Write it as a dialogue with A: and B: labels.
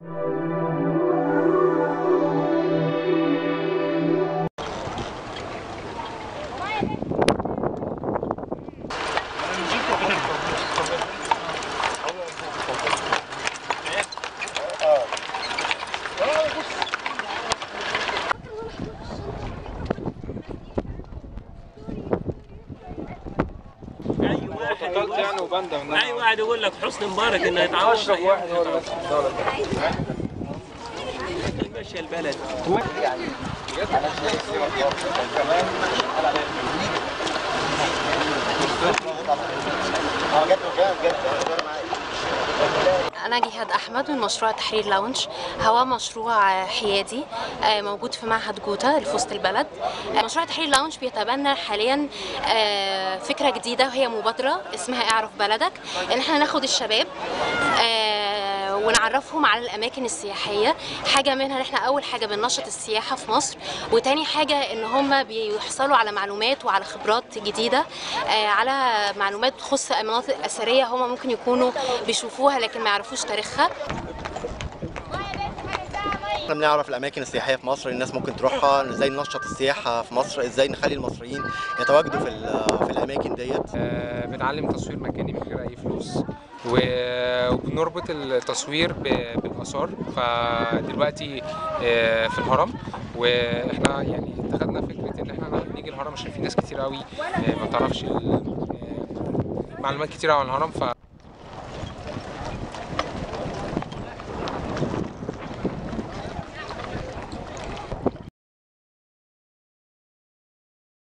A: اي واحد
B: قتلت يعني وبندم إن أنا-
A: اي واحد يقول لك حسني مبارك انه يتعوض
B: اشرف واحد هو اللي
A: ماشي البلد
C: أنا جهاد أحمد من مشروع تحرير لاونج هو مشروع حيادي آه، موجود في معهد جوتا اللي في وسط البلد آه، مشروع تحرير لاونج بيتبنى حاليا آه، فكرة جديدة وهي مبادرة اسمها اعرف بلدك إن احنا ناخد الشباب آه، ونعرفهم على الأماكن السياحية حاجة منها إن احنا أول حاجة بننشط السياحة في مصر وتاني حاجة إن هم بيحصلوا على معلومات وعلى خبرات جديدة آه، على معلومات تخص مناطق أثرية هم ممكن يكونوا بيشوفوها لكن ما يعرفوش تاريخها
D: احنا بنعرف الاماكن السياحيه في مصر الناس ممكن تروحها ازاي ننشط السياحه في مصر ازاي نخلي المصريين يتواجدوا في ال- في الاماكن ديت
B: آه، بنعلم تصوير مجاني من غير اي فلوس و- وبنربط التصوير ب- بالاثار فدلوقتي آه، في الهرم واحنا يعني اتخذنا فكره ان احنا نيجي الهرم عشان في ناس كتير قوي آه، ما تعرفش ال- آه، معلومات كتير عن الهرم ف